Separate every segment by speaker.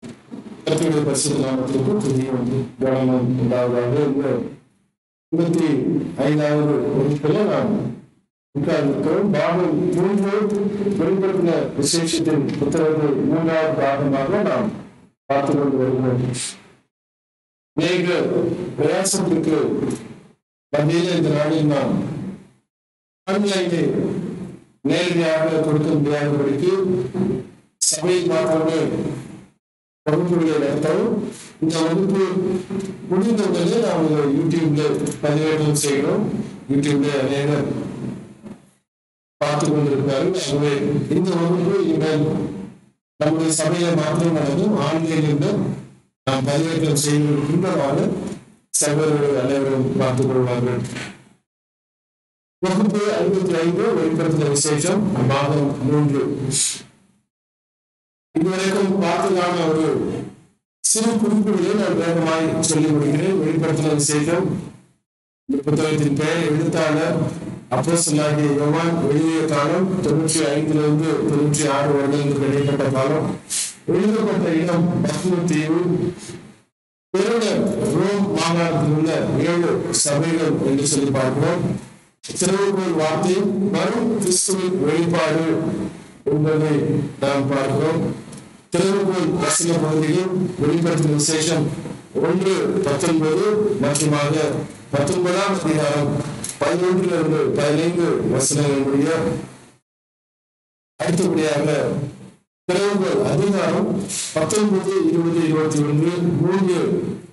Speaker 1: கர்த்தருடைய பரிசுத்த நாமத்திற்கு துதியும் கவனம் உண்டாவதாக இந்த இருபத்தி ஐந்தாவது வகுப்பில் நாம் உட்கார்ந்திருக்கிறோம் பாகம் மூன்று வெளிப்படுத்தின விசேஷத்தின் புத்தகத்தை மூன்றாவது பாகமாக நாம் பார்த்து கொண்டு வருகிறோம் மேக பிரயாசத்திற்கு மத்தியில் இந்த நாளில் நாம் ஆன்லைனில் நேரடியாக கொடுக்க முடியாதபடிக்கு சபையை மாத்திரமே வகுப்புகளை நடத்தவும் இந்த வகுப்பு முடிந்தவுடனே நாம் இதை யூடியூப்ல பதிவேற்றம் செய்கிறோம் யூடியூப்ல அநேகர் பார்த்து கொண்டிருக்கிறார்கள் ஆகவே இந்த வகுப்பு இனிமேல் நம்முடைய சபையில மாத்திரம் நடந்தும் ஆன்லைனில் நாம் பதிவேற்றம் செய்வதற்கின்றவாறு சகோதரர்கள் அனைவரும் பார்த்துக் கொள்வார்கள் வகுப்பு ஐம்பத்தி ஐந்து வெளிப்படுத்தின விசேஷம் மாதம் மூன்று இதுவரைக்கும் பார்த்ததான ஒரு சிறு குறிப்புகளை நான் வேகமாய் சொல்லி முடிக்கிறேன் வெளிப்படுத்தின விசேஷம் இந்த புத்தகத்தின் பெயர் எழுத்தாளர் அப்போ சொல்லாகிய யோவான் வெளியே காலம் தொண்ணூற்றி ஐந்திலிருந்து தொண்ணூற்றி ஆறு வருடங்களுக்கு இடைப்பட்ட காலம் எழுதப்பட்ட இடம் பத்ம தீவு பிறகு ரோம் மாகாணத்தில் உள்ள ஏழு சபைகள் என்று சொல்லி பார்க்கிறோம் திருவள்ளுவர் வார்த்தை வரும் கிறிஸ்துவின் வெளிப்பாடு என்பதை நாம் பார்க்கிறோம் திருவள்ளுவர் வசன பகுதியில் வெளிப்படுத்தும் விசேஷம் ஒன்று பத்தொன்பது மற்றுமாக பத்தொன்பதாம் அதிகாரம் பதினொன்றிலிருந்து பதினைந்து வசனங்கள் முடிய அடுத்தபடியாக திருவள்ளுவர் அதிகாரம் பத்தொன்பது இருபது இருபத்தி ஒன்று மூன்று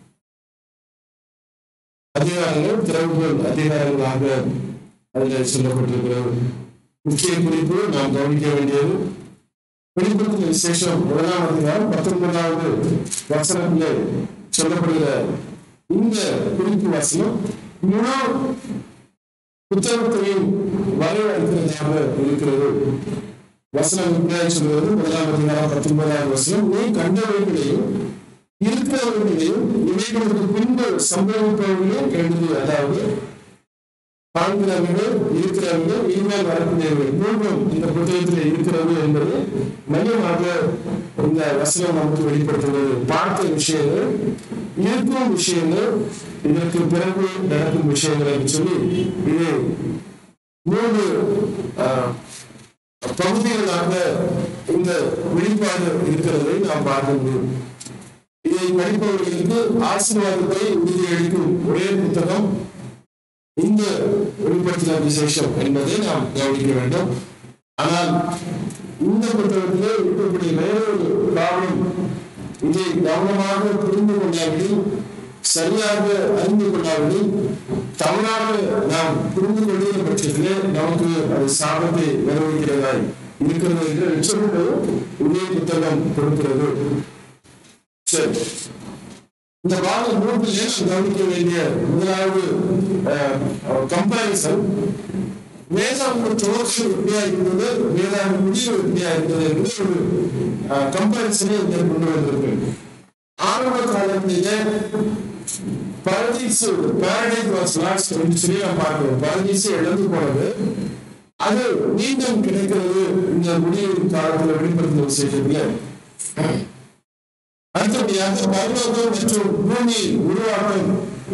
Speaker 1: அதிகாரங்கள் திறவுகோல் அதிகாரங்களாக அதில் சொல்லப்பட்டிருக்கிறது முக்கிய குறிப்பு நாம் கவனிக்க வேண்டியது வெளிப்படுத்தின விசேஷம் முதலாம் அதிகாரம் பத்தொன்பதாவது வசனத்திலே சொல்லப்படுகிற இந்த குறிப்பு வசனம் முழு புத்தகத்தையும் வரவழைக்கிறதாக இருக்கிறது வசனம் இப்படியாக சொல்வது முதலாம் அதிகாரம் பத்தொன்பதாவது வசனம் நீ கண்டவைகளையும் இருக்கிறவர்களையும் இவைகளுக்கு பின்பு சம்பவிப்பவர்களையும் எழுது அதாவது காண்கிறவர்கள் இருக்கிறவர்கள் இனிமேல் வரக்கூடியவர்கள் மூன்றும் இந்த புத்தகத்தில் இருக்கிறது என்பது மையமாக இந்த வசனம் நமக்கு வெளிப்படுத்துகிறது பார்த்த விஷயங்கள் இருக்கும் விஷயங்கள் இதற்கு பிறகு நடக்கும் விஷயங்கள் என்று சொல்லி இது மூன்று ஆஹ், பகுதிகளாக இந்த வெளிப்பாடு இருக்கிறதை நாம் பார்க்க முடியும் இதை படிப்பவர்களுக்கு ஆசீர்வாதத்தை உறுதியளிக்கும் ஒரே புத்தகம் இந்த வெளிப்படுத்தின விசேஷம் என்பதை நாம் கவனிக்க வேண்டும் ஆனால் இந்த புத்தகத்திலே இருக்கக்கூடிய வேறொரு ப்ராப்ளம் இதை கவனமாக புரிந்து கொள்ளாவிடில் சரியாக அறிந்து கொள்ளாவிடில் தவறாக நாம் புரிந்து கொள்கிற பட்சத்திலே நமக்கு அது சாபத்தை நிறைவேற்கிறதாய் இருக்கிறது என்று லட்சம் இதே புத்தகம் கொடுக்கிறது சரி இந்த பாகம் மூன்றிலே நாம் கவனிக்க வேண்டிய முதலாவது கம்பாரிசன் வேதாந்த துவக்கம் எப்படியா இருந்தது வேதாந்த முடிவு எப்படியா இருந்தது என்று ஒரு கம்பாரிசனை இங்கே கொண்டு வந்திருக்கு ஆரம்ப காலத்திலே பரதீசு பேரடைஸ் வாஸ் லாஸ்ட் என்று சொல்லி நாம் பார்க்கிறோம் பரதீசு இழந்து போனது அது மீண்டும் கிடைக்கிறது இந்த முடிவின் காலத்தில் வெளிப்படுத்தின விசேஷத்துல அடுத்தபடியாக பரலோகம் மற்றும் பூமி உருவாக்கம்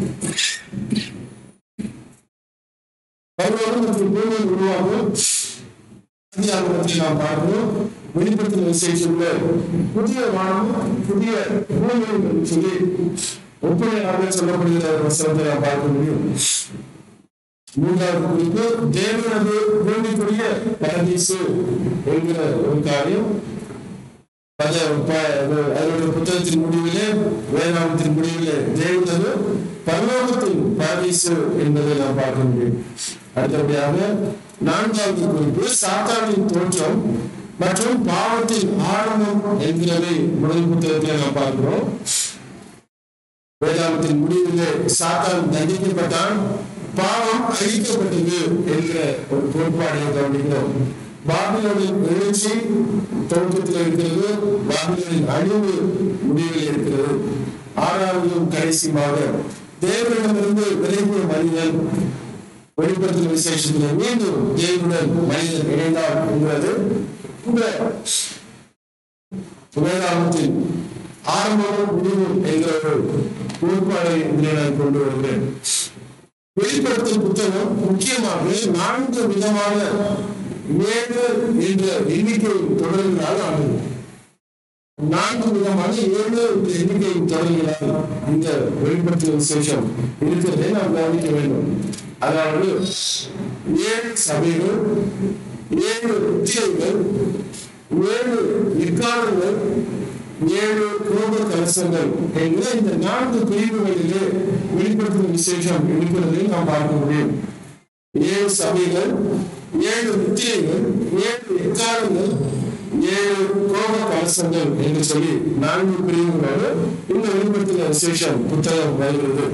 Speaker 1: பரலோகம் மற்றும் பூமி உருவாக்கம் அதிகாரத்தை நாம் பார்க்கிறோம் வெளிப்படுத்தின விசேஷத்துல புதிய வானம் புதிய பூமி என்று சொல்லி ஒப்புமையாக சொல்லப்படுகிற ஒரு வசனத்தை நாம் பார்க்க முடியும் மூன்றாவது குறிப்பு தேவனது பூமிக்குரிய பரதீசு என்கிற ஒரு காரியம் பல ப- அதனுடைய புத்தகத்தின் முடிவிலே வேதாந்தத்தின் முடிவிலே தேவனது பரலோகத்தின் பாரிசு என்பதை நாம் பார்க்க முடியும் அடுத்தபடியாக நான்காவது குறிப்பு சாத்தானின் தோற்றம் மற்றும் பாவத்தின் ஆரம்பம் என்கிறதை முதல் புத்தகத்தில் நாம் பார்க்கிறோம் வேதாந்தத்தின் முடிவிலே சாத்தான் தண்டிக்கப்பட்டான் பாவம் அழிக்கப்பட்டது என்கிற ஒரு கோட்பாடை கவனிக்கிறோம் பாபிலோனின் எழுச்சி துவக்கத்தில் இருக்கிறது பாபிலோனின் அழிவு முடிவில் இருக்கிறது ஆறாவதும் கடைசியாக தேவனிடமிருந்து விலகிய மனிதன் வெளிப்படுத்தின விசேஷத்தில் மீண்டும் தேவனுடன் மனிதன் இணைந்தார் என்கிறது இந்த வேதாந்தத்தின் ஆரம்பமும் முடிவும் என்ற ஒரு கோட்பாடை இதிலே நான் கொண்டு வருகிறேன் வெளிப்படுத்தும் புத்தகம் முக்கியமாக நான்கு விதமான ஏழு என்ற எண்ணிக்கை தொடர்களால் ஆனது நான்கு விதமான ஏழு எண்ணிக்கை தொடர்களால் இந்த வெளிப்படுத்தும் விசேஷம் இருக்கிறதை நாம் கவனிக்க வேண்டும் அதாவது ஏழு சபைகள் ஏழு உத்தியங்கள் ஏழு எக்காலங்கள் ஏழு கோப கலசங்கள் என்ற இந்த நான்கு பிரிவுகளிலே வெளிப்படுத்தும் விசேஷம் இருக்கிறதை நாம் பார்க்க முடியும் ஏழு சபைகள் ஏழு முத்திரைகள் ஏழு எக்காலங்கள் ஏழு கோப கலசங்கள் என்று சொல்லி நான்கு பிரிவுகளோடு இந்த வெளிப்படுத்தின விசேஷம் புத்தகம் வருகிறது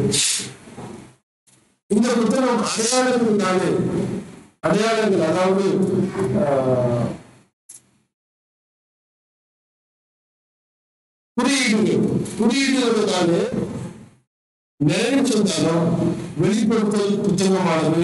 Speaker 1: இந்த புத்தகம் அடையாளங்களாலே அடையாளங்கள் அதாவது ஆஹ், குறியீடுகள் குறியீடுகளுக்கான நிறைந்திருந்தாலும் வெளிப்படுத்தல் புத்தகமானது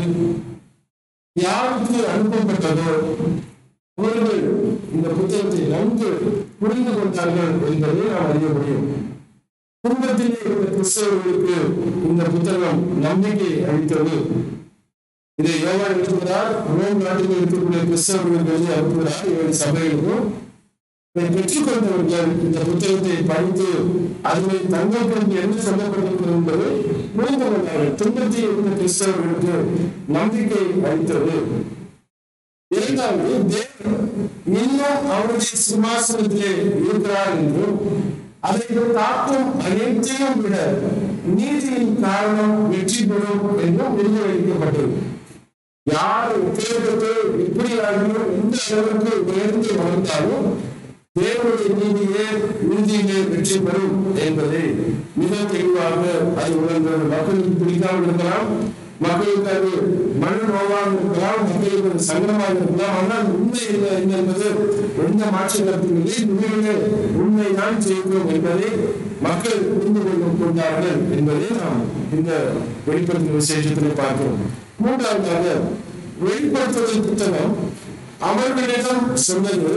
Speaker 1: யாருக்கு அனுப்பப்பட்டதோ அவர்கள் இந்த புத்தகத்தை நன்கு புரிந்து கொண்டார்கள் என்பதை நாம் அறிய முடியும் குடும்பத்திலே இருந்த கிறிஸ்தவர்களுக்கு இந்த புத்தகம் நம்பிக்கை அளித்தது இதை யோகா எழுதுகிறார் ரோம் நாட்டில் இருக்கக்கூடிய கிறிஸ்தவர்களுக்கு எழுதி அனுப்புகிறார் ஏழு சபைகளுக்கும் இதை பெற்றுக்கொண்டவர்கள் இந்த புத்தகத்தை படித்து அதில் தங்களுக்கு என்ன சொல்லப்பட்டிருக்கிறது என்பதை புரிந்து கொண்டார்கள் துன்பத்தில் இருந்த கிறிஸ்தவர்களுக்கு நம்பிக்கை அளித்தது இரண்டாவது தேவன் இன்னும் அவருடைய சிம்மாசனத்திலே இருக்கிறார் என்றும் அதை தாக்கும் அனைத்தையும் விட நீதியின் காரணம் வெற்றி பெறும் என்றும் உறுதியளிக்கப்பட்டது யார் உபயோகத்தை எப்படி ஆகியும் எந்த அளவுக்கு உயர்ந்து வளர்ந்தாலும் தேவனுடைய நீதியே இறுதியிலே வெற்றி பெறும் என்பதை மிக தெளிவாக அது உணர்ந்தது மக்களுக்கு பிடிக்காமல் இருக்கலாம் மக்களுக்கு அது மன நோவாக இருக்கலாம் மக்களுக்கு அது சங்கடமாக இருக்கலாம் ஆனால் உண்மை இல்லை என்பது எந்த மாற்று கருத்தும் இல்லை உண்மையிலே உண்மைதான் செய்கிறோம் என்பதை மக்கள் புரிந்து கொள்ளும் கொண்டார்கள் என்பதை நாம் இந்த வெளிப்படுத்தும் விசேஷத்தில் பார்க்கிறோம் மூன்றாவதாக வெளிப்படுத்துதல் புத்தகம் அவர்களிடம் சொன்னது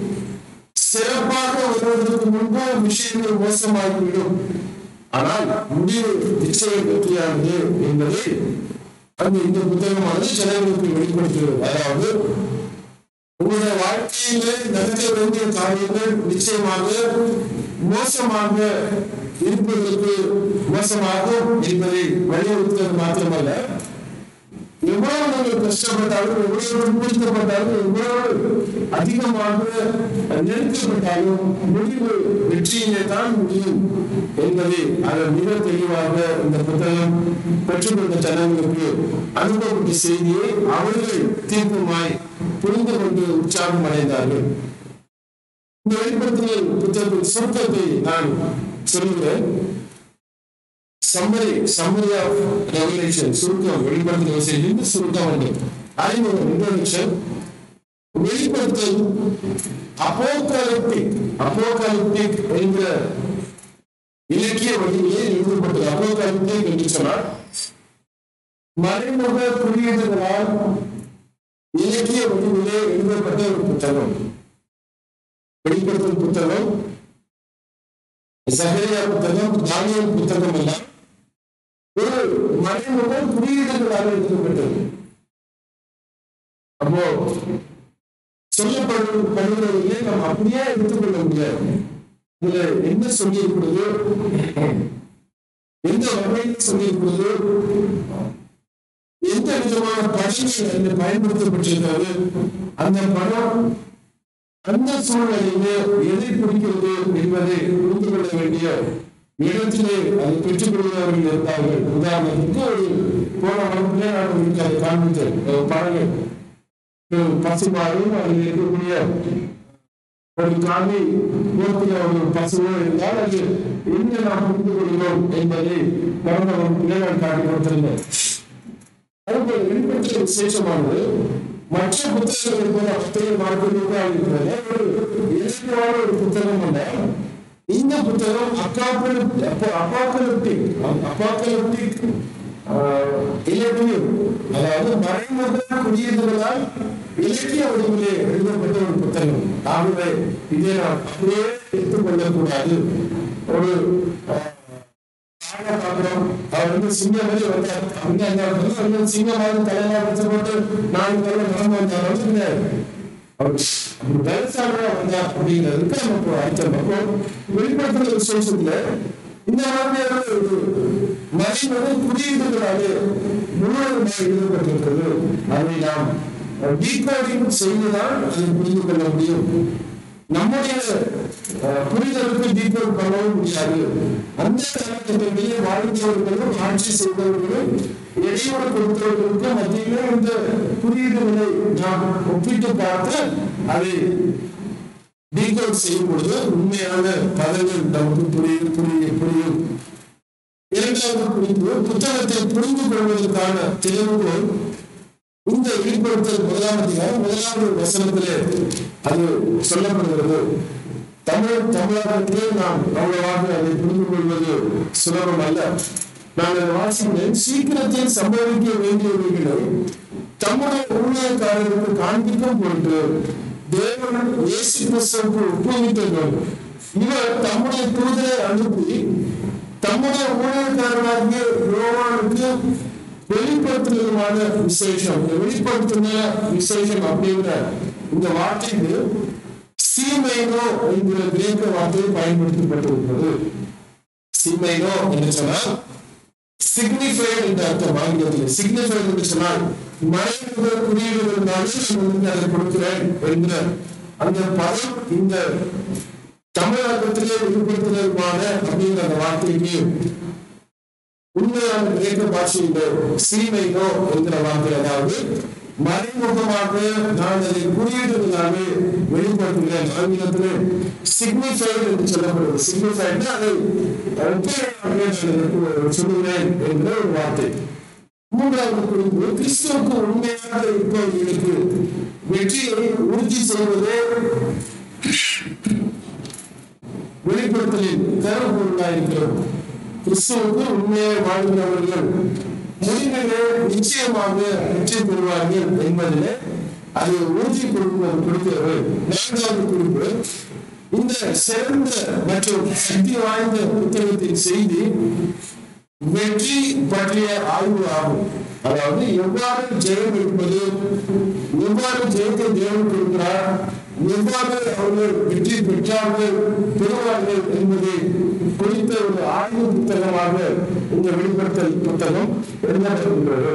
Speaker 1: சிறப்பாக வருவதற்கு முன்பு விஷயங்கள் மோசமாகிவிடும் ஆனால் முடிவு நிச்சயம் வெற்றியானது என்பதை அந்த இந்த புத்தகமானது ஜனங்களுக்கு வெளிப்படுத்துகிறது அதாவது உங்களுடைய வாழ்க்கையில நடக்க வேண்டிய காரியங்கள் நிச்சயமாக மோசமாக இருப்பதற்கு மோசமாகும் என்பதை வலியுறுத்துவது மாத்திரமல்ல எவ்வளவு நீங்கள் கஷ்டப்பட்டாலும் எவ்வளவு துன்புறுத்தப்பட்டாலும் எவ்வளவு அதிகமாக நெருக்கப்பட்டாலும் முடிவு வெற்றியிலே தான் முடியும் என்பதை அதை மிக தெளிவாக இந்த புத்தகம் பெற்றுக்கொண்ட ஜனங்களுக்கு அனுப்பப்பட்ட செய்தியை அவர்கள் தீர்ப்புமாய் புரிந்து கொண்டு உற்சாகம் அடைந்தார்கள் இந்த வெளிப்படுத்துதல் புத்தகத்தின் சுருக்கத்தை நான் சொல்லுகிறேன் சம்மரி சம்மரி ஆஃப் ரெவலேஷன் சுருக்கம் வெளிப்படுத்துதல் செய்தி சுருக்கம் உண்டு அறிமுகம் இன்ட்ரோடக்ஷன் வெளிப்படுத்தல் அப்போகாலிப்டிக் அப்போகாலிப்டிக் என்ற இலக்கிய வடிவிலே எழுதப்பட்டது அப்போகாலிப்டிக் என்று சொன்னால் மறைமுக குறியீடுகளால் இலக்கிய வடிவிலே எழுதப்பட்ட ஒரு புத்தகம் வெளிப்படுத்தல் புத்தகம் சகரியா புத்தகம் தானியல் புத்தகம் எல்லாம் ஒரு மறைமுக குறியீடுகளாக எழுதப்பட்டது அப்போ சொல்லப்படும் படுகிறவர்களே நாம் அப்படியே எடுத்துக்கொள்ள முடியாது இதுல என்ன சொல்லி இருக்கிறது எந்த வகையில் சொல்லி இருக்கிறது எந்த விதமான படங்கள் அதில் பயன்படுத்தப்பட்டிருக்கிறது அந்த படம் அந்த சூழ்நிலையிலே எதை குறிக்கிறது என்பதை புரிந்து கொள்ள வேண்டிய இடத்திலே அதை பெற்றுக் கொள்கிறவர்கள் இருந்தார்கள் உதாரணத்துக்கு ஒரு போன வகுப்பிலே நான் உங்களுக்கு அதை காண்பித்தேன் ஒரு படங்கள் ஒரு பசுமாடும் அதில் இருக்கக்கூடிய ஒரு காமி போர்த்திய ஒரு பசுவோ இருந்தால் அது என்ன நாம் புரிந்து கொள்கிறோம் என்பதை கடந்த வகுப்பிலே நான் காட்டி கொடுத்திருந்தேன் அதுபோல வெளிப்படுத்த விசேஷமானது மற்ற புத்தகங்கள் போல புத்தக மார்க்கமாக இருக்கிறது ஒரு இலக்கியமான ஒரு புத்தகம் அல்ல இந்த புத்தகம் அக்காப்பலிப்டிக் அப்பாக்கலிப்டிக் அப்பாக்கலிப்டிக் இலக்கியம் அதாவது மறைமுக குறியீடுகளால் இலக்கிய வடிவிலே எழுதப்பட்ட ஒரு புத்தகம் ஆகவே இதை நாம் அப்படியே எடுத்துக் கொள்ளக்கூடாது ஒரு அஹ், ஆளை பார்க்கிறோம் அவர் வந்து சிங்கம் மாதிரி வந்தார் அவங்க என்ன பண்றது? அவர் வந்து சிங்கம் மாதிரி தலையெல்லாம் வச்சு போட்டு நாலு பேர்ல நடந்து வந்தார் வந்து கிடையாது அவர் அப்படி வயசானவரா வந்தார் அப்படிங்கிறதுக்கு நமக்கு அர்த்தம் அப்போ வெளிப்படுத்துற விசேஷத்துல இந்த மாதிரியான ஒரு மறைமுறை குறியீடுகளாக முழுவதுமாக எழுதப்பட்டிருக்கிறது அதை நாம் டீகோடிங் செய்துதான் அதை புரிந்து கொள்ள முடியும் நம்முடைய அஹ், புரிதலுக்கு டீகோட் பண்ணவும் முடியாது அந்த காலகட்டத்திலேயே வாழ்ந்தவர்களும் ஆட்சி செய்தவர்களும் இடையூறு கொடுத்தவர்களுக்கு மத்தியிலே இந்த குறியீடுகளை நாம் ஒப்பிட்டு பார்த்து அதை டீகோட் செய்யும் பொழுது உண்மையான பதங்கள் நமக்கு புரியும் புரியும் புரியும் இரண்டாவது குறிப்பு புத்தகத்தை புரிந்து கொள்வதற்கான தெளிவுகோல் இந்த வெளிப்படுத்தல் முதலாம் அதிகாரம் முதலாவது வசனத்திலே அது சொல்லப்படுகிறது தமிழ் தமிழகத்திலே நாம் அவ்வளவாக அதை புரிந்து கொள்வது சுலபம் அல்ல நான் அதை வாசிக்கிறேன் சீக்கிரத்தில் சம்பவிக்க வேண்டியவைகளை தம்முடைய ஊழியக்காரருக்கு காண்பிக்கும் பொருட்டு தேவன் இயேசு கிறிஸ்துவுக்கு ஒப்புவித்தவர் இவர் தம்முடைய தூதரை அனுப்பி தம்முடைய ஊழியக்காரராகிய யோவானுக்கு வெளிப்படுத்துவதற்கான விசேஷம் இந்த வெளிப்படுத்தின விசேஷம் அப்படிங்கிற இந்த வார்த்தைக்கு சீமைனோ என்கிற கிரேக்க வார்த்தை பயன்படுத்தப்பட்டிருக்கிறது சீமைனோ என்று சொன்னால் சிக்னிஃபைடு என்ற அர்த்தம் ஆங்கிலத்தில் சிக்னிஃபைடு என்று சொன்னால் மறைமுக குறியீடுகளினாலே நான் வந்து அதை கொடுக்கிறேன் என்கிற அந்த பதம் இந்த தமிழகத்திலே வெளிப்படுத்துவதற்கான அப்படிங்கிற அந்த வார்த்தைக்கு உண்மையான கிரேக்க பாஷையில சீமைனோ என்கிற வார்த்தை அதாவது மறைமுகமாக நான் அதை குறியீடுகளாக வெளிப்படுத்துகிறேன் ஆங்கிலத்தில் சிக்னிஃபைடு என்று சொல்லப்படுது சிக்னிஃபைடு அதை ஒப்பீடாக நான் சொல்லுகிறேன் என்கிற ஒரு வார்த்தை மூன்றாவது குறிப்பு கிறிஸ்துவுக்கு உண்மையாக இருப்பவர்களுக்கு வெற்றியை உறுதி செய்வதே வெளிப்படுத்தலின் கருப்பொருளாக இருக்கிறது கிறிஸ்துவுக்கு உண்மையை வாழ்கிறவர்கள் முடிவிலே நிச்சயமாக வெற்றி பெறுவார்கள் என்பதிலே அது உறுதி கொடுப்பது கொடுக்கிறது நான்காவது குறிப்பு இந்த சிறந்த மற்றும் சக்தி வாய்ந்த புத்தகத்தின் செய்தி வெற்றி பற்றிய ஆய்வு ஆகும் அதாவது எவ்வாறு ஜெயம் எடுப்பது எவ்வாறு ஜெயத்தை தேவன் கொடுக்கிறார் எவ்வாறு அவர்கள் வெற்றி பெற்றார்கள் பெறுவார்கள் என்பதை குறித்த ஒரு ஆய்வு புத்தகமாக இந்த வெளிப்படுத்தல் புத்தகம் எழுதப்பட்டிருக்கிறது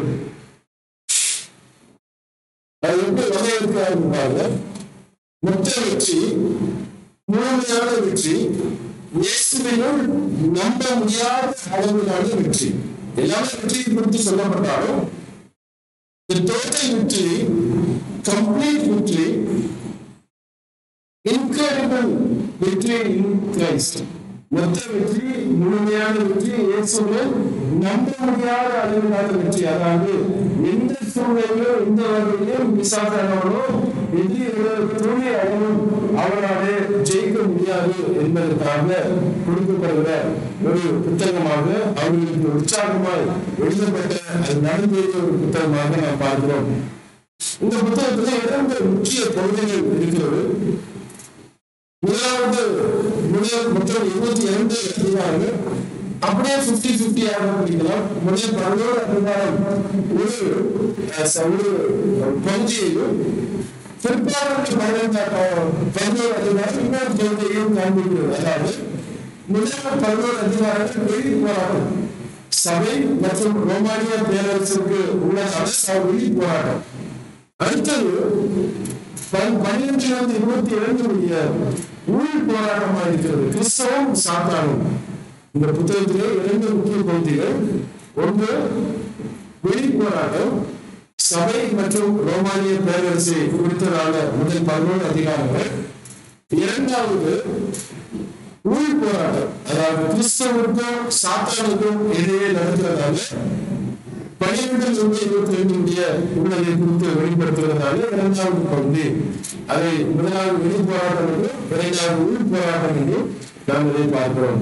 Speaker 1: அது எப்படி வகையிருக்கிறார்கள் பாருங்க மொத்த வெற்றி முழுமையான வெற்றி இயேசுவினுள் நம்ப முடியாத அளவிலான வெற்றி எல்லாமே வெற்றியை குறித்து சொல்லப்பட்டாலும் இந்த டோட்டல் வெற்றி கம்ப்ளீட் வெற்றி இன்கிரெடிபிள் வெற்றி இன் கிரைஸ்ட் மொத்த வெற்றி முழுமையான வெற்றி இயேசுவில் நம்ப முடியாத அளவிலான வெற்றி அதாவது எந்த சூழ்நிலையிலோ எந்த வகையிலும் விசாரணோ எதிரிகளோ துணை அளவும் அவராலே ஜெயிக்க முடியாது என்பதற்காக கொடுக்கப்படுகிற ஒரு புத்தகமாக அவர்களுக்கு உற்சாகமாய் எழுதப்பட்ட அது நடந்தேறிய ஒரு புத்தகமாக நாம் பார்க்கிறோம் இந்த புத்தகத்துல இரண்டு முக்கிய பகுதிகள் இருக்கிறது முதலாவது முதல் மொத்தம் இருபத்தி இரண்டு அதிகாரங்கள் அப்படியே பிப்டி பிப்டி ஆக பிடிக்கலாம் முதல் பதினோரு அதிகாரம் ஒரு அஹ், ச- ஒரு பகுதியையும் பிற்பாடு பதினைந்தாம் பதினோரு அதிகாரம் இன்னொரு பகுதியையும் காண்பிக்கிறது அதாவது முதல் பதினோரு அதிகாரங்கள் வெளி போராட்டம் சபை மற்றும் ரோமானிய பேரரசுக்கு உள்ளதான ச- வெளி போராட்டம் அடுத்தது பன்- பன்னிரண்டிலிருந்து இருபத்தி இரண்டு உடைய உள் போராட்டமா இருக்கிறது கிறிஸ்தவம் சாத்தானும் இந்த புத்தகத்திலே இரண்டு முக்கிய பகுதிகள் ஒன்று வெளி போராட்டம் சபை மற்றும் ரோமானிய பேரரசை குறித்ததான முதல் பதினோரு அதிகாரங்கள் இரண்டாவது உள் போராட்டம் அதாவது கிறிஸ்தவருக்கும் சாத்தானுக்கும் இடையே நடக்கிறதால பனிரெண்டில் இருந்து இருபத்தி ரெண்டுடைய உள்ளதை குறித்து வெளிப்படுத்துவதால இரண்டாவது பகுதி அதை முதலாவது வெளி போராட்டம் என்றும் இரண்டாவது உள் போராட்டம் என்றும் நாம் இதை பார்க்கிறோம்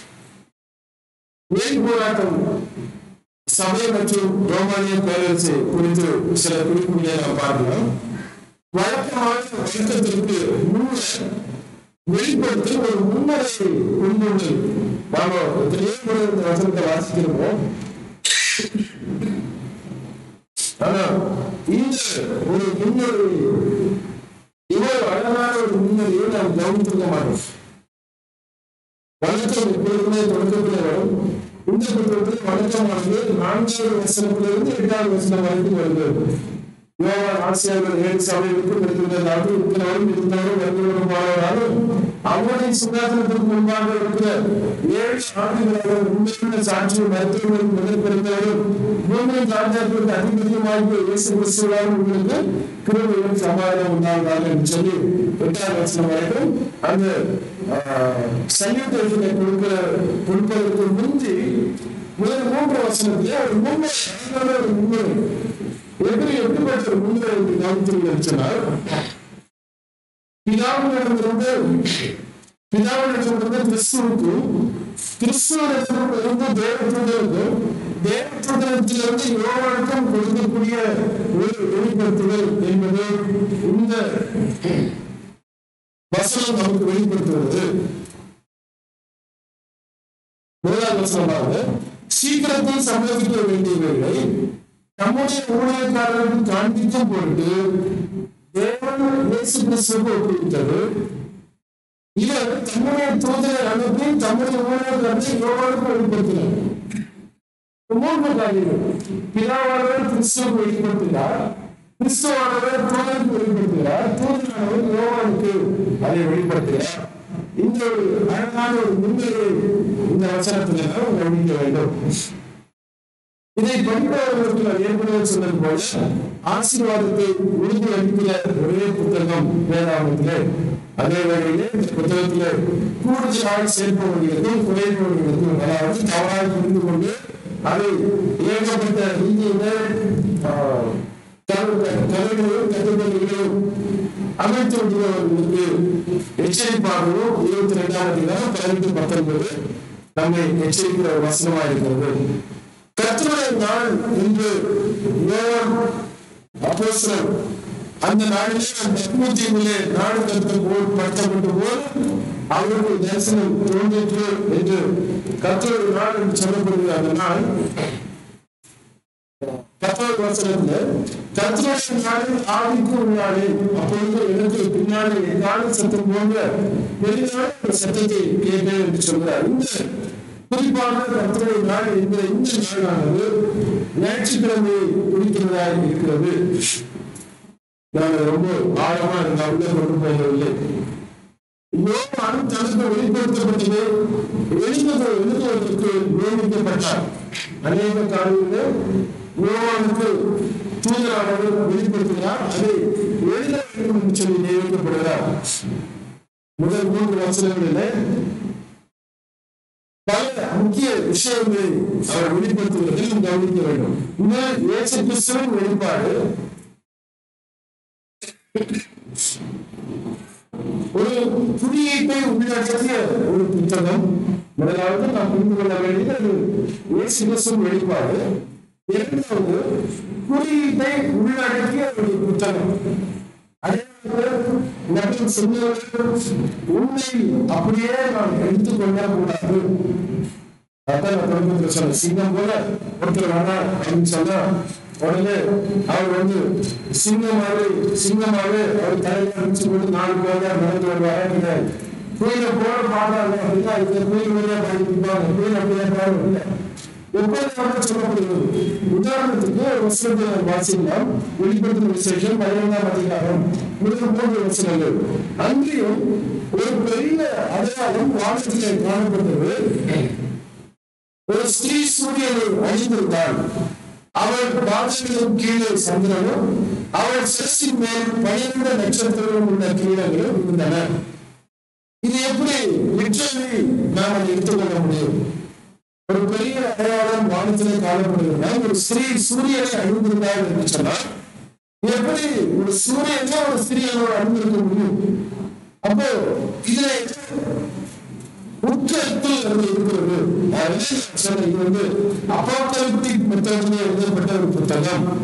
Speaker 1: வெளி போராட்டம் சபை மற்றும் ரோமானிய பேரரசு குறித்து சில குறிப்புகளை நாம் பார்க்கலாம் வழக்கமான வழக்கத்திற்கு முன்னர் வெளிப்படுத்தல் ஒரு முன்னரை கொண்டுள்ளது நாம எத்தனையோ முறை இந்த வசனத்தை வாசிக்கிறோம் ஆனா இந்த ஒரு முன்னரை இவ்வளவு அழகான ஒரு முன்னரையை நாம் கவனித்திருக்க மாட்டோம் வணக்கம் எப்பொழுதுமே தொடக்கத்தில் வரும் இந்த புத்தகத்தில் வணக்கமானது நான்காவது வசனத்திலிருந்து எட்டாவது வசனம் வரைக்கும் வருகிறது யோவான் ஆசிரியர்கள் ஏழு சபைகளுக்கு இருக்கிறதாலும் இருக்கிறவரும் இருந்தவரும் வருகிறவரும் போனவராலும் அவருடைய சிங்காசனத்திற்கு முன்பாக இருக்கிற ஏழு ஆண்டுகளாக உண்மையுள்ள சாட்சியும் மருத்துவர்களும் முதல் பிறந்தவரும் பூமியின் ராஜாக்களுக்கு அதிபதியுமாகிய இயேசு கிறிஸ்துவால் உங்களுக்கு கிருபையும் சமாதானம் உண்டாவதாக என்று சொல்லி எட்டாவது வசனம் வரைக்கும் அந்த சல்யூட்டேஷனை கொடுக்கிற கொடுப்பதற்கு முந்தி முதல் மூன்று வசனத்திலே ஒரு முன்னுரை அழகான ஒரு முன்னுரை எப்படி எப்படிப்பட்ட ஒரு முன்னுரை என்று கவனித்தீர்கள் சொன்னால் பிதாவினிடமிருந்து பிதாவினிடமிருந்து கிறிஸ்துவுக்கும் கிறிஸ்துவனிடமிருந்து தேவதூதருக்கும் தேவதூதரத்திலிருந்து யோவானுக்கும் கொடுக்கக்கூடிய ஒரு வெளிப்படுத்துதல் என்பது இந்த வசனம் நமக்கு வெளிப்படுத்துவது முதலாவது வசனமாக சீக்கிரத்தில் சம்பவிக்க வேண்டியவைகளை நம்முடைய ஊழியக்காரர்களுக்கு காண்பிக்கும் பொருட்டு தேவன் இயேசு கிறிஸ்துவுக்கு ஒப்புவித்தது இவர் தம்முடைய தூதரை அனுப்பி தம்முடைய ஊழியக்காரரை யோவானுக்கு வெளிப்படுத்தினார் மூன்று காரியங்கள் பிதாவானவர் கிறிஸ்துவுக்கு வெளிப்படுத்தினார் கிறிஸ்துவானவர் தூதருக்கு வெளிப்படுத்துகிறார் தூதரானவர் யோவானுக்கு அதை வெளிப்படுத்துகிறார் இந்த ஒரு அழகான ஒரு முன்னிலை இந்த வசனத்துல நாம் கவனிக்க வேண்டும் இதை படிப்பவர்களுக்கு நான் ஏற்கனவே சொன்னது போல ஆசீர்வாதத்தை உறுதி அளிக்கிற ஒரே புத்தகம் வேதாகத்திலே அதே வேளையிலே இந்த புத்தகத்திலே கூடுதலாக சேர்ப்பவர்களுக்கும் குறைப்பவர்களுக்கும் அதாவது தவறாக புரிந்து கொண்டு அதை ஏகப்பட்ட ரீதியில கலைகளையும் கட்டுப்பாடுகளையும் அமைத்து விடுபவர்களுக்கு எச்சரிப்பாகவும் இருபத்தி ரெண்டாம் அதிகாரம் பதினெட்டு பத்தொன்பது நம்மை எச்சரிக்கிற ஒரு வசனமா இருக்கிறது கர்த்தருடைய நாள் என்று அப்போஸ்தலர் அந்த நாளிலே தத்மூத்தியிலே நாடு கருத்தம் போல் படுத்தப்பட்ட போது அவருக்கு தரிசனம் தோன்றிற்று என்று கர்த்தருடைய நாள் என்று சொல்லப்படுகிற அந்த நாள் பத்தாவது வசனத்துல கர்த்தருடைய நாளில் ஆவிக்கு உள்ளாடே அப்பொழுது எனக்கு பின்னாடி எங்காலும் சத்தம் போன்ற பெரிதான ஒரு சத்தத்தை கேட்டேன் என்று சொல்கிறார் இந்த குறிப்பாக கர்த்தருடைய நாள் என்கிற இந்த நாளானது ஞாயிற்றுக்கிழமையை குறிக்கிறதாக இருக்கிறது நாங்கள் ரொம்ப ஆழமா இந்த உள்ள கொண்டு போகவில்லை யோவான் தனக்கு வெளிப்படுத்தப்பட்டது எழுதுவது எழுதுவதற்கு நியமிக்கப்பட்டார் அநேக காரியங்களில் யோவானுக்கு தூதரானவர் வெளிப்படுத்துகிறார் அதை எழுத வேண்டும் என்று சொல்லி நியமிக்கப்படுகிறார் முதல் மூன்று வசனங்களில் பல முக்கிய விஷயங்களை அவர் வெளிப்படுத்துவதில் கவனிக்க வேண்டும் இந்த இயேசு கிறிஸ்துவின் வெளிப்பாடு ஒரு புதியீட்டை உள்ளடக்கிய ஒரு புத்தகம் முதலாவது நாம் புரிந்து கொள்ள வேண்டியது இயேசு கிறிஸ்துவின் வெளிப்பாடு இரண்டாவது குறியீட்டை உள்ளடக்கிய ஒரு புத்தகம் உண்மை அப்படியே நாம் எடுத்துக்கொள்ள கூடாது அதான் நான் தொடக்கத்தில் சொன்னேன் சிங்கம் போல ஒருத்தர் வேணாம் அப்படின்னு சொன்னா உடனே அவர் வந்து சிங்கம் மாதிரி சிங்கமாவே அவர் தலையில அடிச்சு போட்டு நாலு பேர் நடந்து வருவாரா கிடையாது கோயில போற பாடுறாங்க அப்படின்னா இந்த கோயில் வழியா படிப்பாங்க கோயில் அப்படியே பாடம் இல்லை எப்போதாவது சொல்லப்படுகிறது உதாரணத்துக்கு ஒரு வசனத்தை நாம் வாசிக்கலாம் வெளிப்படுத்தும் விசேஷம் பதினைந்தாம் அதிகாரம் முதல் மூன்று வசனங்கள் அன்றியும் ஒரு பெரிய அடையாளம் வானத்திலே காணப்பட்டது ஒரு ஸ்திரீ சூரியனை அணிந்திருந்தாள் அவள் பாதங்களும் கீழே சந்திரனும் அவள் சிரசின் மேல் பனிரெண்டு நட்சத்திரங்களும் உள்ள கிரீடங்களும் இருந்தன இது எப்படி லிட்டரலி நாம் அதை எடுத்துக்கொள்ள முடியும் ஒரு பெரிய அடையாளம் வானத்திலே காணப்படுகிறதா ஒரு ஸ்திரீ சூரியனை அணிந்திருந்தாள் என்று சொன்னால் எப்படி ஒரு சூரியனே ஒரு ஸ்திரீயோடு அணிந்திருக்க முடியும் அப்போ இதுல உட்கருத்து அது இருக்கிறது இது வந்து அபாக்கலிப்டிக் மெத்தட்ல எழுதப்பட்ட ஒரு புத்தகம்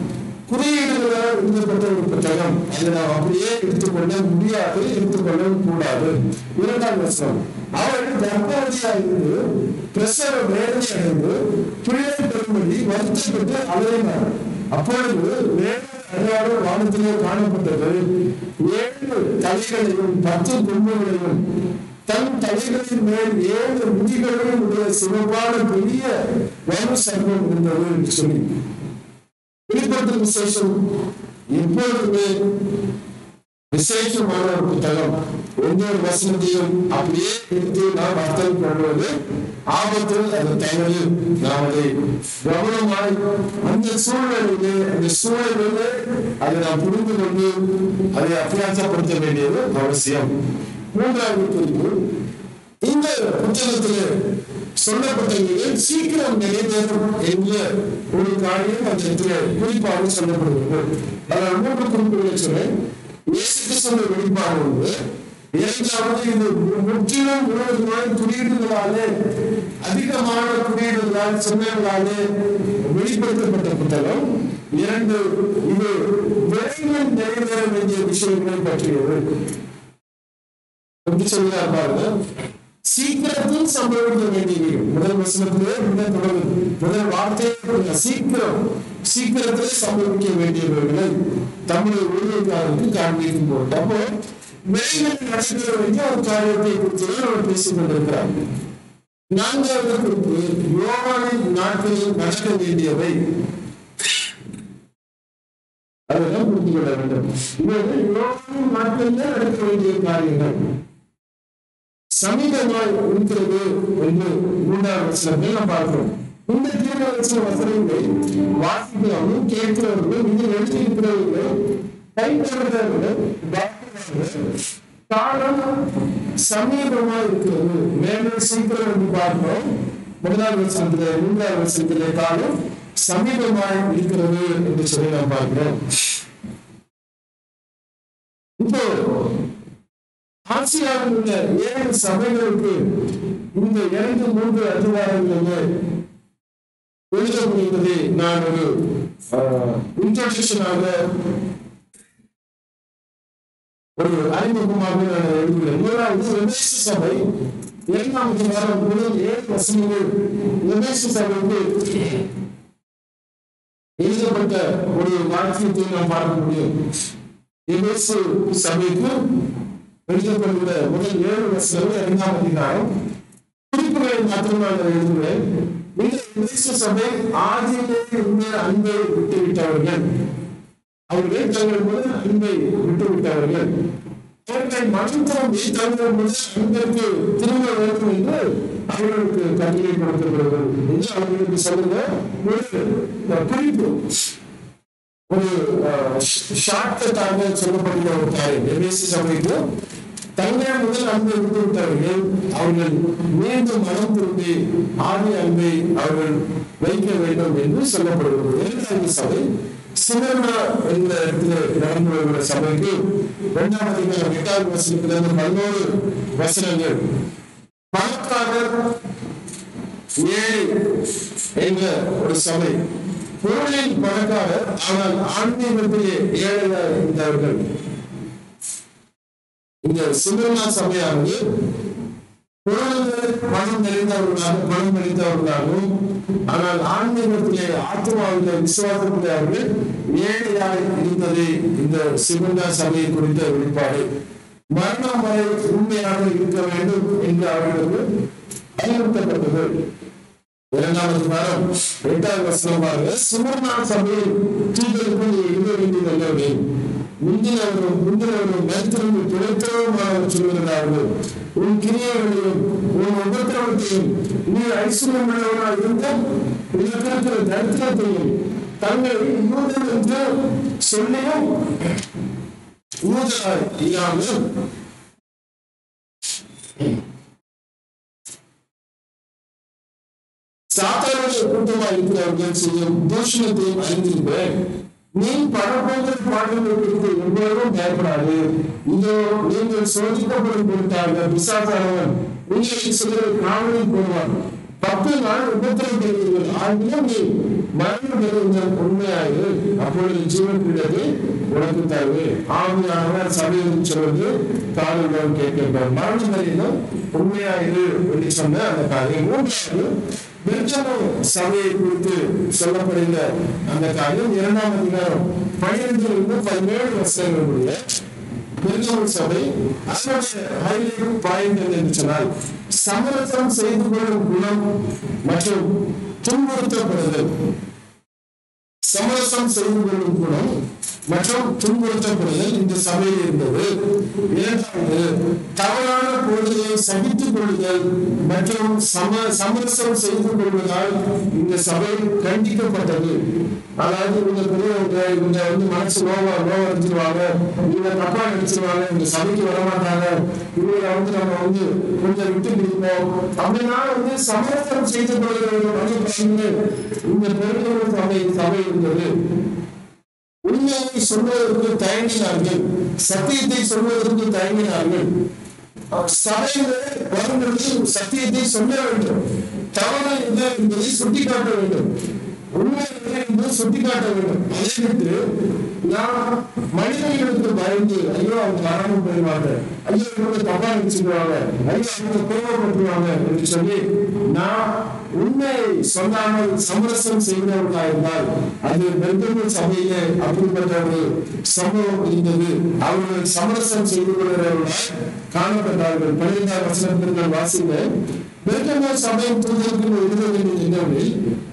Speaker 1: குறியீடுகளால் எழுதப்பட்ட ஒரு புத்தகம் அதை நாம் அப்படியே எடுத்துக்கொள்ள முடியாது எடுத்துக்கொள்ளவும் கூடாது இரண்டாம் வசனம் அவள் கர்ப்பவதியா இருந்து பிரசவ வேதனை அடைந்து பிள்ளை பெறும்படி வருத்தப்பட்டு அலையினார் அப்பொழுது வேறு அடையாளம் வானத்திலே காணப்பட்டது ஏழு தலைகளையும் பத்து கொம்புகளையும் தன் தலைகளின் மேல் ஏழு முடிகளையும் உடைய சிவப்பான பெரிய வலு சர்வம் இருந்தது என்று சொல்லி வெளிப்படுத்தும் விசேஷம் எப்பொழுதுமே விசேஷமான ஒரு புத்தகம் எந்த ஒரு வசனத்தையும் அப்படியே எடுத்து நாம் அர்த்தம் பண்ணுவது ஆபத்து அது தவறு நாம் அதை கவனமாய் அந்த சூழ்நிலையிலே அந்த சூழலிலே அதை நாம் புரிந்து கொண்டு அதை அபியாசப்படுத்த வேண்டியது அவசியம் மூன்றாவது குறிப்பு இந்த புத்தகத்திலே சொல்லப்பட்டவர்கள் சீக்கிரம் நிறைவேறும் என்ற ஒரு காரியம் அந்த இடத்துல குறிப்பாக சொல்லப்படுகிறது அதில் மூன்று குறிப்புகளை சொன்னேன் இயேசு கிறிஸ்துவ வெளிப்பாடு ஒன்று இரண்டாவது இது முற்றிலும் முழுவதுமாய் குறியீடுகளாலே அதிகமான குறியீடுகளால் சின்னங்களாலே வெளிப்படுத்தப்பட்ட புத்தகம் இரண்டு இது விரைவில் நிறைவேற வேண்டிய விஷயங்களை பற்றியது எப்படி சொல்கிறார் பாருங்க சீக்கிரத்தில் சம்பவிக்க வேண்டியது முதல் வசனத்திலே முதல் தொடங்குது முதல் வார்த்தையே சீக்கிரம் சீக்கிரத்திலே சம்பவிக்க வேண்டியவர்களை தமிழ் ஊழியக்காரருக்கு காண்பிக்கும் போது அப்போ விரைவில் நடக்கிற வேண்டிய ஒரு காரியத்தை குறித்து அவர் பேசிக் கொண்டிருக்கிறார் நான்காவது குறிப்பு யோகாவின் நாட்களில் நடக்க வேண்டியவை அதெல்லாம் புரிந்து கொள்ள வேண்டும் இது யோகாவின் நாட்களில் நடக்க வேண்டிய காரியங்கள் சமீபமாய் இருக்கிறது என்று மூன்றாவது வசனத்தில் நாம் பார்க்கிறோம் இந்த தீர்மானிச்ச வசனங்களை வாசிக்கிறவர்கள் கேட்கிறவர்கள் இதில் எழுதியிருக்கிறவர்கள் கைத்தவர்கள் காலம் சமீபமா இருக்கிறது மேலும் சீக்கிரம் என்று பார்க்கிறோம் முதலாவது வசனத்திலே மூன்றாவது வசனத்திலே காலம் சமீபமாய் இருக்கிறது என்று சொல்லி நாம் பார்க்கிறோம் இப்போ ஆசியாவில் உள்ள ஏழு சபைகளுக்கு இந்த இரண்டு மூன்று அதிகாரங்களிலே எழுதப்படுவதை நான் ஒரு இன்ட்ரோடக்ஷனாக ஒரு அறிமுகமாக நான் எழுதுகிறேன் முதலாவது வெமேச சபை இரண்டாம் அதிகாரம் முதல் ஏழு வசனங்கள் வெமேச சபைக்கு எழுதப்பட்ட ஒரு வாக்கியத்தை நாம் பார்க்க முடியும் எபேசு சபைக்கு எழுதப்படுகிற முதல் ஏழு வசனங்கள் இரண்டாம் அதிகாரம் குறிப்புகளை மாத்திரம் நான் எழுதுகிறேன் இந்த கிறிஸ்து சபை ஆதியிலே இருந்த அன்பை விட்டுவிட்டவர்கள் அவர்கள் தங்கள் முதல் அன்பை விட்டுவிட்டவர்கள் அவர்கள் மனம் திரும்பி தங்கள் முதல் அன்பிற்கு திரும்ப வேண்டும் என்று அவர்களுக்கு கட்டளை கொடுக்கப்படுகிறது என்று அவர்களுக்கு சொல்லுங்க ஒரு குறிப்பு ஒரு ஷார்ட்கட்டாக சொல்லப்படுகிற ஒரு காரியம் எபேசி சபைக்கு தங்கள் முதல் அன்பை விட்டு விட்டவர்கள் அவர்கள் மீண்டும் மனம் திரும்பி ஆதி அன்பை அவர்கள் வைக்க வேண்டும் என்று சொல்லப்படுகிறது இரண்டாவது சபை சிவர்ணா என்ற இடத்துல நடந்து வருகிற சபைக்கு இரண்டாம் அதிகாரம் எட்டாவது வசனத்திலிருந்து பதினோரு வசனங்கள் பணக்காரர் ஏழை என்ற ஒரு சபை பொருளின் பணக்காரர் ஆனால் ஆன்மீகத்திலே ஏழையாக இருந்தவர்கள் இந்த சிவர்ணா சபையானது பொருளில் பணம் நிறைந்தவர்களாக பணம் நிறைந்தவர்களாகவும் ஆனால் ஆன்மீகத்திலே ஆத்மாவிலே விசுவாசத்திலே அவர்கள் ஏழையாய் இருந்தது இந்த சிவண்டா சபையை குறித்த வெளிப்பாடு மரணம் வரை உண்மையாக இருக்க வேண்டும் என்று அவர்களுக்கு அறிவுறுத்தப்பட்டது இரண்டாவது வாரம் எட்டாவது வசனம் பாருங்க சுமர்ணா சபையில் தூதருக்கு நீ எழுத வேண்டியது அல்லவே முந்தினவரும் முந்தினவரும் மேற்கிருந்து பிழைத்தவருமாக சொல்லுகிறார்கள் உன் கிரியைகளையும் உன் உபத்திரவத்தையும் நீ ஐஸ்வர்யம் உள்ளவனாக இருந்த உனக்கு இருக்கிற தரித்திரத்தையும் தங்களை யூதன் என்று சொல்லியும் யூதராய் இல்லாமல் சாத்தானுடைய கூட்டமாக இருக்கிறவர்கள் செய்யும் தூஷணத்தை அறிந்திருக்கிறேன் நீ பரப்போகிற பாடல்கள் குறித்து எவ்வளவும் பயப்படாது இதோ நீங்கள் சோதிக்கப்படும் பொருட்டாக பிசாசானவன் உங்களை சிலர் காவலில் போடுவான் பத்து நாள் உபத்திரம் பெறுவீர்கள் ஆகிலும் நீ மரணம் பெறுவதன் உண்மையாயிரு அப்பொழுது ஜீவன் கிடையாது உனக்கு தருவு ஆவியானவர் சபையில் சொல்வது காலையில் கேட்கின்றார் மரணம் பெறுவதும் உண்மையாயிரு என்று சொன்ன அந்த காரியம் மூன்றாவது பெஞ்சமின் சபையை குறித்து சொல்லப்படுகிற அந்த காரியம் இரண்டாம் அதிகாரம் பனிரெண்டிலிருந்து பதினேழு வருஷங்களுடைய பெருந்தமிழ் சபை அதனுடைய ஹைலைட் பாயிண்ட் என்று சொன்னால் சமரசம் செய்து கொள்ளும் குணம் மற்றும் துன்புறுத்தப்படுதல் சமரசம் செய்து கொள்ளும் குணம் மற்றும் துன்புறுத்தப்படுதல் இந்த சபையில் இருந்தது இரண்டாவது தவறான பொழுதை சகித்துக் கொள்ளுதல் மற்றும் சம சமரசம் செய்து கொள்வதால் இந்த சபை கண்டிக்கப்பட்டது அதாவது இவங்க பெரியவங்க இவங்க வந்து மனசு நோவா நோவா அடிச்சிருவாங்க இவங்க தப்பா நினைச்சிருவாங்க இந்த சபைக்கு வரமாட்டாங்க இவங்களை வந்து நம்ம வந்து கொஞ்சம் விட்டு பிடிப்போம் அப்படின்னா வந்து சமரசம் செய்து கொள்கிற ஒரு மனித இந்த பெருந்தோர் சபை சபை இருந்தது உண்மையை சொல்வதற்கு தயங்கினார்கள் சத்தியத்தை சொல்வதற்கு தயங்கினார்கள் சபையில வரும்பொழுது சத்தியத்தை சொல்ல வேண்டும் தவறு என்ன என்பதை சுட்டிக்காட்ட வேண்டும் உண்மை என்ன என்பதை சுட்டிக்காட்ட வேண்டும் அதை விட்டு நான் மனிதர்களுக்கு பயந்து ஐயோ அவங்க மரணம் போயிடுவாங்க ஐயோ இவங்க தப்பா நினைச்சுக்குவாங்க ஐயோ அவங்க கோபப்பட்டுருவாங்க என்று சொல்லி நான் உண்மையை சொல்லாமல் சமரசம் செய்கிறவர்களா இருந்தால் அது பெருந்தமிழ் சபையிலே அப்படிப்பட்ட ஒரு சம்பவம் இருந்தது அவர்கள் சமரசம் செய்து கொள்கிறவர்களால் காணப்பட்டார்கள் பன்னிரெண்டாம் வசனத்திற்கு வாசிங்க பெருந்தமிழ் சபையின் தூதருக்கு எழுத வேண்டியது என்னவெனில்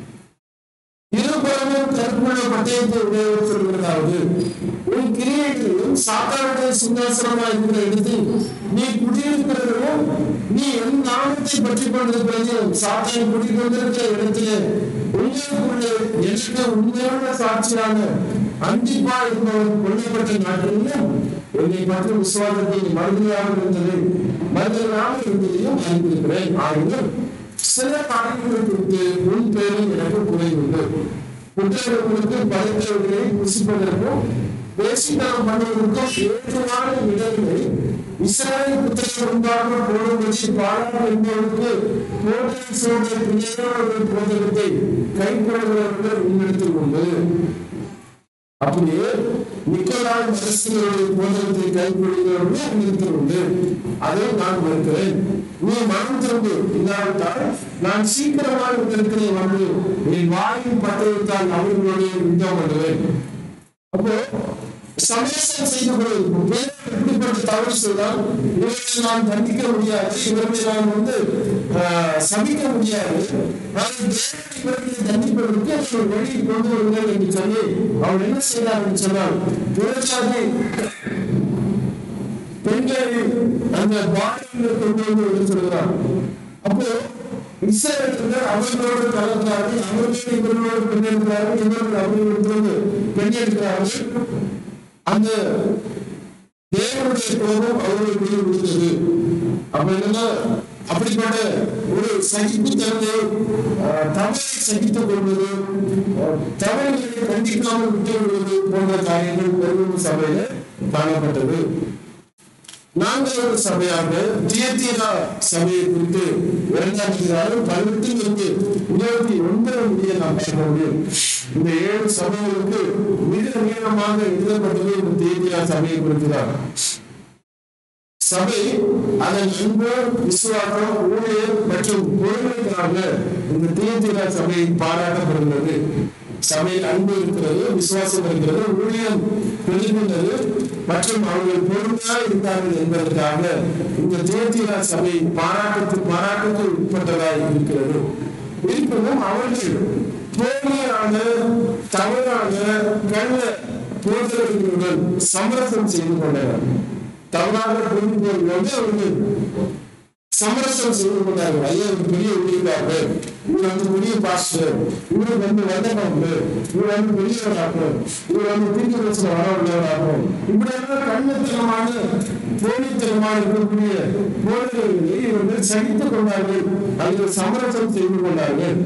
Speaker 1: இருபுறமும் கற்புள்ள பட்டயத்தை உடையவர் சொல்கிறதாவது உன் கிரியைகளையும் சாத்தானுடைய சிங்காசனமா இருக்கிற இடத்தில் நீ குடியிருக்கிறதும் நீ என் நாமத்தை பற்றி கொண்டிருக்கிறதையும் சாத்தான் குடிக்கொண்டிருக்கிற இடத்திலே உங்களுக்குள்ளே எனக்கு உண்மையான சாட்சியான அந்திப்பா என்பவர் கொல்லப்பட்ட நாட்டிலும் என்னை பற்றி விசுவாசத்தை மறுமையாக இருந்தது மறுமையாக இருந்ததையும் அறிந்திருக்கிறேன் ஆகியும் சில காரியங்களை குறித்து உன் பேரில் எனக்கு குறை உண்டு புத்தகங்களுக்கு படைத்தவர்களை புசிப்பதற்கும் பேசித்தனம் பண்ணுவதற்கும் ஏற்றமான இடங்களை இஸ்ரேல் புத்தகம் முன்பாக போடும்படி பாலா என்பவருக்கு போட்டை சோழ பிள்ளையோட போதகத்தை கைப்பற்றுகிறவர்கள் உன்னிடத்தில் உண்டு அப்படியே நிக்கோலாய் மனசுகளுடைய போதகத்தை கைப்பற்றுகிறவர்கள் உன்னிடத்தில் உண்டு அதை நான் மறுக்கிறேன் நீ மனம் திரும்பு இல்லாவிட்டால் நான் சீக்கிரமாக இருக்கிறதை வந்து என் வாயின் பட்டயத்தால் அவர்களுடைய யுத்தம் பண்ணுவேன் அப்போ சமரசம் செய்து கொள்வது எப்படிப்பட்ட தவறு செய்தால் இவர்களை நான் தண்டிக்க முடியாது இவர்களை நான் வந்து ஆஹ், சபிக்க முடியாது ஆனால் தேவன் இவர்களை தண்டிப்பதற்கு அவர் வழி கொண்டு வருங்கள் என்று சொல்லி அவர் என்ன செய்தார் என்று சொன்னால் விவசாயி பெண்களை அந்த பாடலில் கொண்டு வந்து விட சொல்கிறார் அப்போ இஸ்ரேலர்கள் அவர்களோடு கலந்தார்கள் அவர்கள் இவர்களோடு பெண் எடுக்கிறார்கள் இவர்கள் அவர்களிடத்திலிருந்து பெண் எடுக்கிறார்கள் அந்த தேவனுடைய கோபம் அவர்கள் மீது விழுந்தது அப்ப என்னன்னா அப்படிப்பட்ட ஒரு சகிப்புத்தன்மை அஹ், தவறை சகித்துக் கொள்வது அஹ், தவறுகளை கண்டிக்காமல் விட்டு விடுவது போன்ற காரியங்கள் பெருமை சபையில காணப்பட்டது நான்காவது சபையாக தியத்தீரா சபையை குறித்து இரண்டாம் அதிகாரம் பதினெட்டிலிருந்து இருபத்தி ஒன்பது முடிய நாம் பார்க்க முடியும் இந்த ஏழு சபைகளுக்கு மிக நீளமாக எழுதப்பட்டது இந்த தியத்தீரா சபையை குறித்துதான் சபை அதன் அன்பு விசுவாசம் ஊழியர் மற்றும் பொருளுக்காக இந்த தியத்தீரா சபை பாராட்டப்படுகிறது சபையில் அன்பு இருக்கிறது விசுவாசம் இருக்கிறது ஊழியம் பெருகின்றது மற்றும் அவர்கள் பொறுமையாக இருக்கிறார்கள் என்பதற்காக இந்த தியத்தீரா சபை பாராட்டத்து பாராட்டுக்கு உட்பட்டதாய் இருக்கிறது இருப்பினும் அவர்கள் போலியான தவறான கள்ள போதகர்களுடன் சமரசம் செய்து கொண்டனர் தவறாக புரிந்து கொள்வது அவர்கள் சமரசம் செய்து கொண்டார்கள் ஐயா ஒரு பெரிய ஊழியக்காரர் இவர் வந்து பெரிய பாஸ்டர் இவர் வந்து வந்தனம் இவர் வந்து பெரியவராகும் இவர் வந்து தீர்க்க பிரச்சனை வரவுள்ளவராகும் இப்படி எல்லாம் கண்ணத்தனமான போலித்தனமாக இருக்கக்கூடிய போலிகளை இவர்கள் சகித்துக் கொண்டார்கள் அதில் சமரசம் செய்து கொண்டார்கள்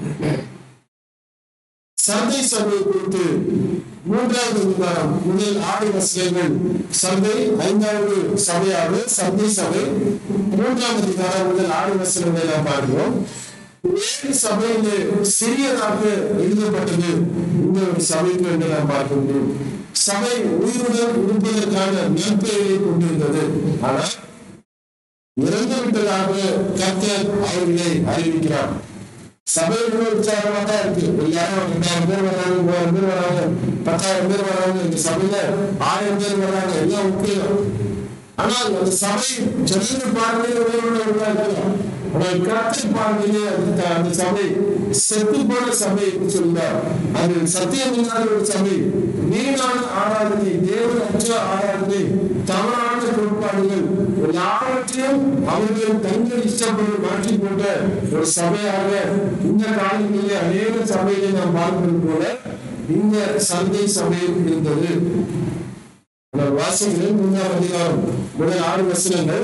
Speaker 1: சந்தை சபை குறித்து மூன்றாவது அதிகாரம் முதல் ஆறு வசனங்கள் சந்தை ஐந்தாவது சபையாக சந்தை சபை மூன்றாம் அதிகாரம் முதல் ஆறு வசனங்களை நாம் பார்க்கிறோம் ஏழு சபையிலே சிறியதாக எழுதப்பட்டது இந்த ஒரு சபைக்கு என்று நாம் பார்க்க முடியும் சபை உயிருடன் இருப்பதற்கான நற்பெயரை கொண்டிருந்தது ஆனால் இறந்து விட்டதாக கர்த்தர் அவர்களை அறிவிக்கிறார் சபை கூட உற்சாகமா தான் இருக்கு எல்லாரும் ரெண்டாயிரம் பேர் வராங்க மூவாயிரம் பேர் வராங்க பத்தாயிரம் பேர் வராங்க இந்த சபையில ஆயிரம் பேர் வராங்க எல்லாம் முக்கியம் ஆனால் அந்த சபை ஜனங்கள் பார்வையில் உயர்வுள்ளவர்களா இருக்கலாம் ஆனால் கர்த்தர் பார்வையிலே அந்த அந்த சபை செத்து போன சபை என்று சொல்கிறார் அது சத்தியம் இல்லாத ஒரு சபை வீணான ஆராதனை தேவன் அற்ற ஆராதனை தவறான கோட்பாடுகள் எல்லாவற்றையும் அவர்கள் தங்கள் இஷ்டப்படி மாற்றி போட்ட ஒரு சபையாக இந்த காலங்களிலே அநேக சபைகளை நாம் பார்ப்பது போல இந்த சந்தை சபையில் இருந்தது நான் வாசிக்கிறேன் மூன்றாம் அதிகாரம் முதல் ஆறு வசனங்கள்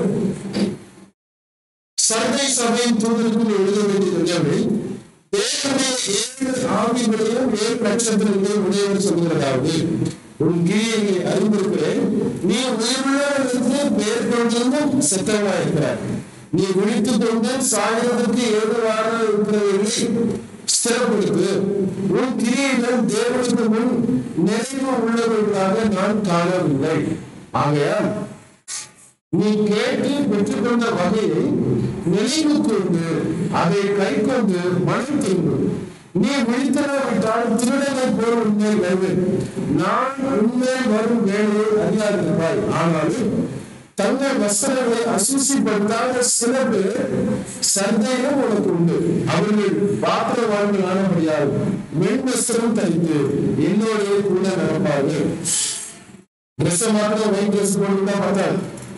Speaker 1: சந்தை சபையின் தூதருக்குள் எழுத வேண்டியது என்னவெனில் தேவனுடைய ஏழு ஆவிகளையும் ஏழு நட்சத்திரங்களையும் உடையவர் சொல்கிறதாவது உன் கிரியையை அறிந்திருக்கிறேன் நீ உயிருள்ளவர்களுக்கு பெயர் கொண்டிருந்தும் செத்தவா இருக்கிறார் நீ விழித்துக் கொண்டு சாகிறதுக்கு ஏதுவாக இருக்கிறவர்களை ஸ்திரப்படுத்து உன் கிரியைகள் தேவனுக்கு முன் நிறைவு உள்ளவர்களாக நான் காணவில்லை ஆகையால் நீ கேட்டு பெற்றுக்கொண்ட வகையை நினைவு கொண்டு அதை கை கொண்டு மனம் திரும்பு நீ விழித்தனவிட்டால் திருடனை போல் உண்மை வருவேன் நான் உண்மை வரும் வேலையை அறியாதிருப்பாய் ஆனாலும் தங்கள் வஸ்திரங்களை அசூசிப்படுத்தாத சில பேர் சந்தேகம் உனக்கு உண்டு அவர்கள் பாத்திரவான்கள் ஆன முடியாது மென் வஸ்திரம் தரித்து என்னோடய கூட நடப்பார்கள் ட்ரெஸ் மாத்திரம் ஒயிட் ட்ரெஸ் போட்டுதான் பார்த்தாரு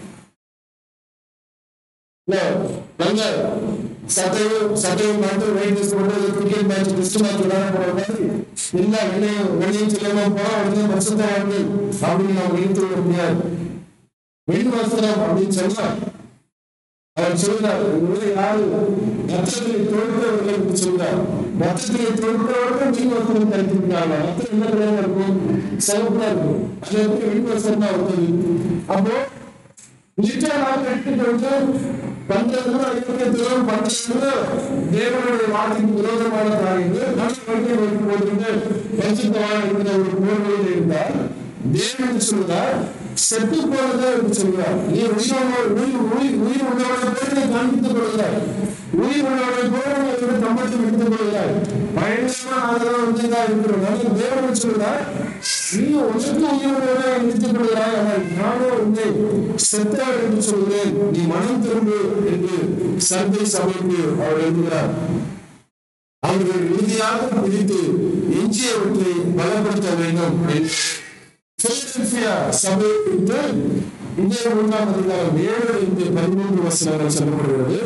Speaker 1: இல்ல நல்ல சட்டையும் சட்டையும் மாத்திரம் ஒயிட் ட்ரெஸ் போட்டு கிரிக்கெட் மேட்ச் டெஸ்ட் மேட்ச் விளையாட போற மாதிரி இல்ல வெளியும் வெளியும் செல்லாம போனா உடனே வசந்தவான்கள் அப்படின்னு நம்ம இழுத்து விட முடியாது வெண் வஸ்திரம் அப்படின்னு சொன்னா அவர் சொல்றார் உங்களை யாரு ரத்தத்திலே தொழுத்தவர்கள் என்று சொல்றார் ரத்தத்திலே தொழுத்தவர்கள் மீன் வஸ்திரம் தரித்திருக்காங்க ரத்தம் என்ன கலர்ல இருக்கும் சிவப்புல இருக்கும் அது எப்படி வெண் வஸ்திரம் தான் வருது அப்போ நிச்சயமாக எடுத்துக்கொண்டு பண்றதுல ஐக்கியத்திலும் பண்றதுல தேவனுடைய வார்த்தைக்கு விரோதமான காரியங்கள் நம்ம வழியை வைக்கும் போது பரிசுத்தமாக இருக்கிற ஒரு போர்வையில் இருந்தால் தேவன் சொல்றார் செத்து போனதை என்று சொல்கிறார் நீ உயிரோட உயிர் உயிர் உயிர் உள்ளவனை போல நீ காண்பித்துக் கொள்கிறாய் உயிர் உள்ளவனை போல நீ வந்து கம்பத்தை விட்டுக் கொள்கிறாய் பயணமா நாங்கள் வந்து தான் இருக்கிறோம் ஆனால் தேவன் சொல்கிறார் நீ உனக்கு உயிரோட நினைத்துக் கொள்கிறாய் ஆனால் நானோ உன்னை செத்தார் என்று சொல்கிறேன் நீ மனம் திரும்பு என்று சந்தை சபைக்கு அவர் எழுதுகிறார் அவர்கள் இறுதியாக பிடித்து எஞ்சியவற்றை பலப்படுத்த வேண்டும் என்று பிலடெல்பியா சபை என்று இதே மூன்றாம் அதிகாரம் ஏழு இருந்து பதிமூன்று வசனங்கள் சொல்லப்படுகிறது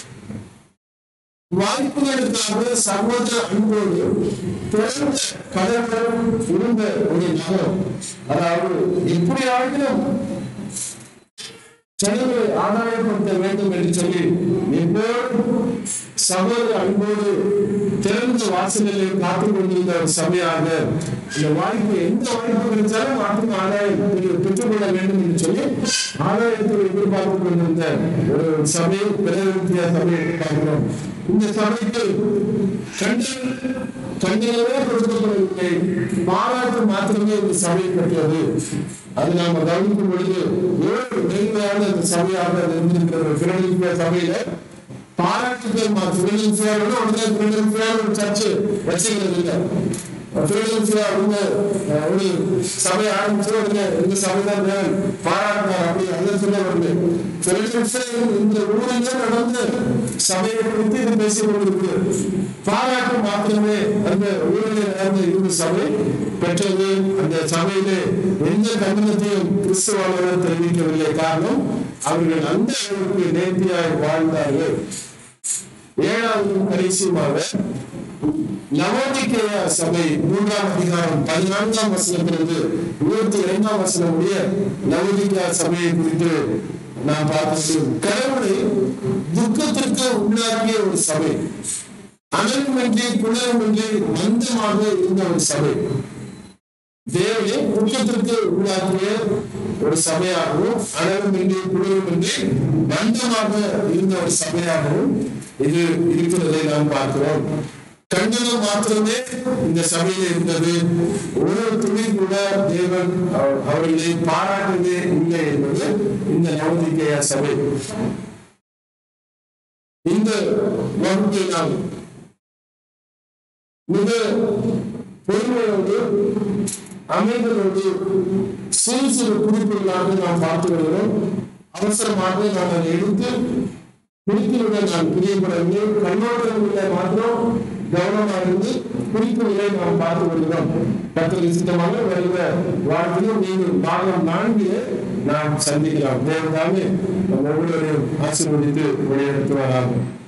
Speaker 1: வாய்ப்புகளுக்காக சர்வத அன்போடு திறந்த கடல்கள் இருந்த ஒரு நகரம் அதாவது எப்படியாகிலும் ஜனங்களை ஆதாயப்படுத்த வேண்டும் என்று சொல்லி எப்போதும் சகோதர அன்போடு திறந்த வாசலிலே காத்துக் கொண்டிருந்த ஒரு சபையாக இந்த வாய்ப்பு எந்த வாய்ப்பு கிடைச்சாலும் நாட்டுக்கு ஆதாயம் பெற்று- பெற்றுக்கொள்ள வேண்டும் என்று சொல்லி ஆதாயத்தை எதிர்பார்த்து கொண்டிருந்த ஒரு சபை பிரதிநிதிய சபை பார்க்கிறோம் இந்த சபைக்கு கண்டு கண்ணிலே கொடுக்கப்படவில்லை பாராட்டு மாத்திரமே இந்த சபை பெற்றது அது நாம கவனிக்கும் பொழுது எவ்வளவு மேன்மையான இந்த சபையாக அது இருந்திருக்கிறது பிறநிலை சபையில பாராட்டுகள் பிறநிலையோட உடனே பிறநிலையோட ஒரு சர்ச்சு வச்சுக்கிறது இல்லை பிறநிலையா உங்க அஹ், ஒரு சபை ஆரம்பிச்சு உடனே இந்த சபை தான் வேணும் பாராட்டினார் அப்படி அதை சொல்ல வருது பிறநிலை இந்த ஊரிலே நடந்து சபையை குறித்து இது பேசிக் கொண்டிருக்கு பாராட்டு மாத்திரமே அந்த ஊரிலே நடந்த இந்த சபை பெற்றது அந்த சபையிலே எந்த கண்டனத்தையும் கிறிஸ்துவாளர்கள் தெரிவிக்கவில்லை காரணம் அவர்கள் அந்த அளவுக்கு நேர்த்தியாய் வாழ்ந்தார்கள் ஏழாவது கடைசியுமாக நவோதிக்கேய சபை மூன்றாம் அதிகாரம் பதினான்காம் வசனத்திலிருந்து இருபத்தி இரண்டாம் வசனம் உடைய நவோதிக்கேய சபையை குறித்து நாம் பார்த்து கடவுளை துக்கத்திற்கு உள்ளாக்கிய ஒரு சபை அனலுமின்றி குணமின்றி மந்தமாக இருந்த ஒரு சபை தேவனை துக்கத்திற்கு உள்ளாக்கிய ஒரு சபையாகவும் அனலுமின்றி குளிருமின்றி மந்தமாக இருந்த ஒரு சபையாகவும் இது இருக்கிறதை நாம் பார்க்கிறோம் கண்டனம் மாத்திரமே இந்த சபையில இருந்தது ஒரு துணி கூட தேவன் அவ- அவர்களை பாராட்டுவதே இல்லை என்பது இந்த நவதிக்கையா சபை இந்த வகுப்பை நாம் மிக பொறுமையோடு அமைதலோடு சிறு சிறு குறிப்புகளாக நாம் பார்த்து வருகிறோம் அவசரமாக நாம் அதை எடுத்து குறிப்புகளை நாம் பிரியப்படவில்லை கண்ணோட்டங்களை மாத்திரம் கவனமாக இருந்து குறிப்புகளை நாம் பார்த்து வருகிறோம் கத்தரி சித்தமாக வருகிற வாழ்க்கையும் நீங்கள் பாகம் நான்கிலே நாம் சந்திக்கலாம் தேவதாமே நம் ஒவ்வொருவரையும் ஆசீர்வதித்து வழிநடத்துவாராகும்